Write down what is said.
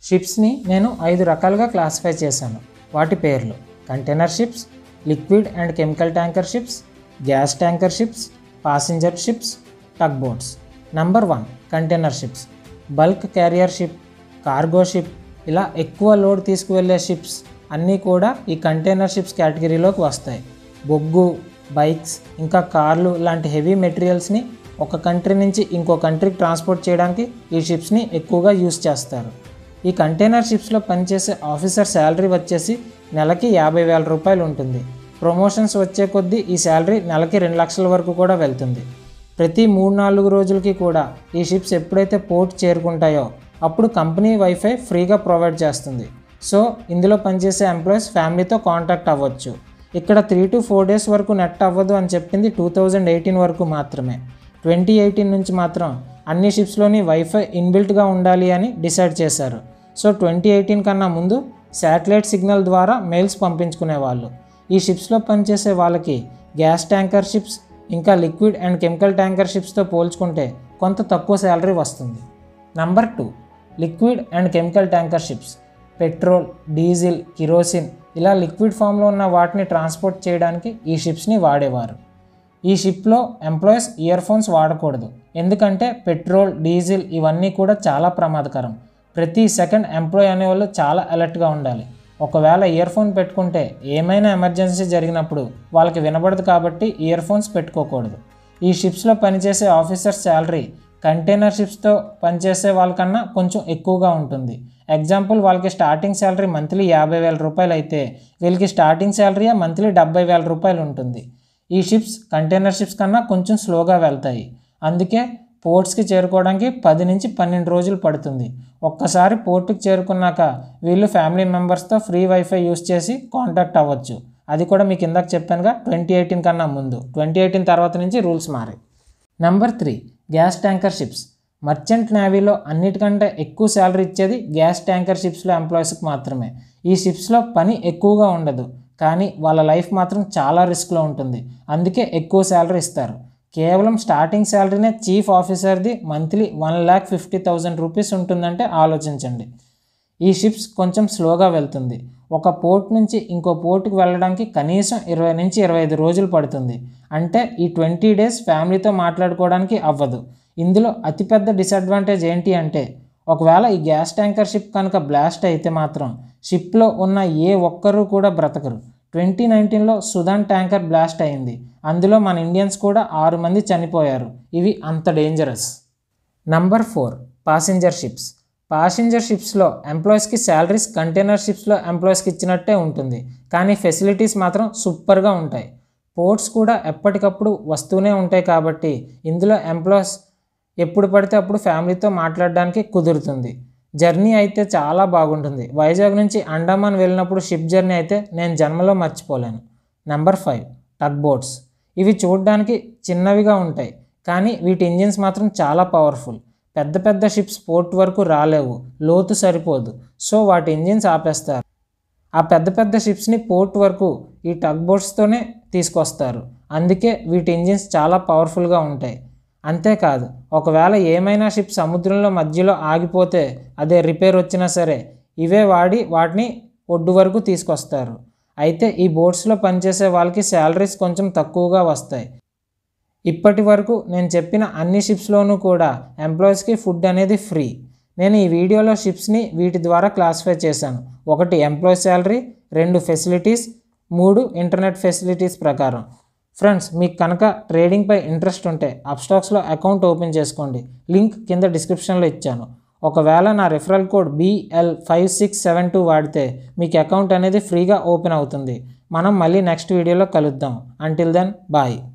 షిప్స్ని నేను ఐదు రకాలుగా క్లాసిఫై చేశాను వాటి పేర్లు container ships liquid and chemical tanker ships gas tanker ships passenger ships tug boats number one container ships bulk carrier ship cargo ship ఇలా ఎక్కువ లోడ్ తీసుకువెళ్ళే షిప్స్ అన్నీ కూడా ఈ కంటైనర్ షిప్స్ కేటగిరీలోకి వస్తాయి బొగ్గు బైక్స్ ఇంకా కార్లు లాంటి హెవీ మెటీరియల్స్ని ఒక కంట్రీ నుంచి ఇంకో కంట్రీకి ట్రాన్స్పోర్ట్ చేయడానికి ఈ షిప్స్ని ఎక్కువగా యూస్ చేస్తారు ఈ కంటైనర్ షిప్స్లో పనిచేసే ఆఫీసర్ శాలరీ వచ్చేసి నెలకి యాభై వేల రూపాయలు ఉంటుంది ప్రమోషన్స్ వచ్చే కొద్దీ ఈ శాలరీ నెలకి రెండు లక్షల వరకు కూడా వెళ్తుంది ప్రతి మూడు నాలుగు రోజులకి కూడా ఈ షిప్స్ ఎప్పుడైతే పోర్ట్ చేరుకుంటాయో అప్పుడు కంపెనీ వైఫై ఫ్రీగా ప్రొవైడ్ చేస్తుంది సో ఇందులో పనిచేసే ఎంప్లాయీస్ ఫ్యామిలీతో కాంటాక్ట్ అవ్వచ్చు ఇక్కడ త్రీ టు ఫోర్ డేస్ వరకు నెట్ అవ్వదు అని చెప్పింది టూ థౌజండ్ ఎయిటీన్ వరకు మాత్రమే ట్వంటీ ఎయిటీన్ నుంచి మాత్రం అన్ని షిప్స్లోని వైఫై ఇన్బిల్ట్గా ఉండాలి అని డిసైడ్ చేశారు సో ట్వంటీ ఎయిటీన్ కన్నా ముందు శాటిలైట్ సిగ్నల్ ద్వారా మెయిల్స్ పంపించుకునేవాళ్ళు ఈ షిప్స్లో పనిచేసే వాళ్ళకి గ్యాస్ ట్యాంకర్ షిప్స్ ఇంకా లిక్విడ్ అండ్ కెమికల్ ట్యాంకర్ షిప్స్తో పోల్చుకుంటే కొంత తక్కువ శాలరీ వస్తుంది number two liquid and chemical tanker ships petrol diesel kerosene ఇలా లిక్విడ్ ఫామ్లో ఉన్న వాటిని ట్రాన్స్పోర్ట్ చేయడానికి ఈ షిప్స్ని వాడేవారు ఈ షిప్లో ఎంప్లాయీస్ ఇయర్ ఫోన్స్ వాడకూడదు ఎందుకంటే పెట్రోల్ డీజిల్ ఇవన్నీ కూడా చాలా ప్రమాదకరం ప్రతి సెకండ్ ఎంప్లాయ్ అనేవాళ్ళు చాలా అలర్ట్గా ఉండాలి ఒకవేళ ఇయర్ ఫోన్ పెట్టుకుంటే ఏమైనా ఎమర్జెన్సీ జరిగినప్పుడు వాళ్ళకి వినబడదు కాబట్టి ఇయర్ ఫోన్స్ పెట్టుకోకూడదు ఈ షిప్స్లో పనిచేసే ఆఫీసర్ శాలరీ కంటైనర్ షిప్స్తో పనిచేసే వాళ్ళకన్నా కొంచెం ఎక్కువగా ఉంటుంది ఎగ్జాంపుల్ వాళ్ళకి స్టార్టింగ్ శాలరీ మంత్లీ యాభై వేల రూపాయలు అయితే వీళ్ళకి స్టార్టింగ్ శాలరీ మంత్లీ డెబ్బై వేల రూపాయలు ఉంటుంది ఈ షిప్స్ కంటైనర్ షిప్స్ కన్నా కొంచెం స్లోగా వెళ్తాయి అందుకే పోర్ట్స్కి చేరుకోవడానికి పది నుంచి పన్నెండు రోజులు పడుతుంది ఒక్కసారి పోర్టుకి చేరుకున్నాక వీళ్ళు ఫ్యామిలీ మెంబర్స్తో ఫ్రీ వైఫై యూస్ చేసి కాంటాక్ట్ అవ్వచ్చు అది కూడా మీకు ఇందాక చెప్పానుగా ట్వంటీ ఎయిటీన్ కన్నా ముందు ట్వంటీ ఎయిటీన్ తర్వాత నుంచి రూల్స్ మారాయి number three gas tanker ships merchant నేవీలో అన్నిటికంటే ఎక్కువ శాలరీ ఇచ్చేది గ్యాస్ ట్యాంకర్ షిప్స్లో ఎంప్లాయీస్కి మాత్రమే ఈ షిప్స్లో పని ఎక్కువగా ఉండదు కానీ వాళ్ళ లైఫ్ మాత్రం చాలా రిస్క్లో ఉంటుంది అందుకే ఎక్కువ శాలరీ ఇస్తారు కేవలం స్టార్టింగ్ శాలరీనే చీఫ్ ఆఫీసర్ది monthly one lakh fifty thousand rupees ఉంటుందంటే ఆలోచించండి ఈ షిప్స్ కొంచెం స్లోగా వెళ్తుంది ఒక పోర్ట్ నుంచి ఇంకో పోర్ట్కి వెళ్ళడానికి కనీసం ఇరవై నుంచి ఇరవై ఐదు రోజులు పడుతుంది అంటే ఈ ట్వంటీ డేస్ ఫ్యామిలీతో మాట్లాడుకోవడానికి అవ్వదు ఇందులో అతిపెద్ద డిసడ్వాంటేజ్ ఏంటి అంటే ఒకవేళ ఈ గ్యాస్ ట్యాంకర్ షిప్ కనుక బ్లాస్ట్ అయితే మాత్రం షిప్లో ఉన్న ఏ ఒక్కరూ కూడా బ్రతకరు ట్వంటీ నైన్టీన్లో సుదాన్ ట్యాంకర్ బ్లాస్ట్ అయింది అందులో మన ఇండియన్స్ కూడా ఆరు మంది చనిపోయారు ఇవి అంత dangerous number four passenger ships passenger షిప్స్లో ఎంప్లాయీస్కి శాలరీస్ కంటైనర్ షిప్స్లో ఎంప్లాయీస్కి ఇచ్చినట్టే ఉంటుంది కానీ ఫెసిలిటీస్ మాత్రం సూపర్గా ఉంటాయి పోర్ట్స్ కూడా ఎప్పటికప్పుడు వస్తూనే ఉంటాయి కాబట్టి ఇందులో ఎంప్లాయీస్ ఎప్పుడు పడితే అప్పుడు ఫ్యామిలీతో మాట్లాడడానికి కుదురుతుంది జర్నీ అయితే చాలా బాగుంటుంది వైజాగ్ నుంచి అండమాన్ వెళ్ళినప్పుడు షిప్ జర్నీ అయితే నేను జన్మలో మర్చిపోలేను నెంబర్ ఫైవ్ టగ్ బోట్స్ ఇవి చూడడానికి చిన్నవిగా ఉంటాయి కానీ వీటి ఇంజిన్స్ మాత్రం చాలా పవర్ఫుల్ పెద్ద పెద్ద షిప్స్ పోర్ట్ వరకు రాలేవు లోతు సరిపోదు సో వాటి ఇంజిన్స్ ఆపేస్తారు ఆ పెద్ద పెద్ద షిప్స్ని పోర్ట్ వరకు ఈ టగ్ బోట్స్తోనే తీసుకొస్తారు అందుకే వీటి ఇంజిన్స్ చాలా పవర్ఫుల్గా ఉంటాయి అంతేకాదు ఒకవేళ ఏమైనా షిప్ సముద్రంలో మధ్యలో ఆగిపోతే అదే రిపేర్ వచ్చినా సరే ఇవే వాడి వాటిని ఒడ్డు వరకు తీసుకొస్తారు అయితే ఈ బోట్స్లో పనిచేసే వాళ్ళకి శాలరీస్ కొంచెం తక్కువగా వస్తాయి ఇప్పటి వరకు నేను చెప్పిన అన్ని షిప్స్లోనూ కూడా ఎంప్లాయీస్కి ఫుడ్ అనేది ఫ్రీ నేను ఈ వీడియోలో షిప్స్ని వీటి ద్వారా క్లాసిఫై చేశాను ఒకటి ఎంప్లాయీ శాలరీ రెండు ఫెసిలిటీస్ మూడు ఇంటర్నెట్ ఫెసిలిటీస్ ప్రకారం ఫ్రెండ్స్ మీకు కనుక ట్రేడింగ్పై ఇంట్రెస్ట్ ఉంటే అప్స్టాక్స్లో అకౌంట్ ఓపెన్ చేసుకోండి లింక్ కింద డిస్క్రిప్షన్లో ఇచ్చాను ఒకవేళ నా referral code BL five six seven two వాడితే మీకు అకౌంట్ అనేది ఫ్రీగా ఓపెన్ అవుతుంది మనం మళ్ళీ నెక్స్ట్ వీడియోలో కలుద్దాం అంటిల్ దెన్ బాయ్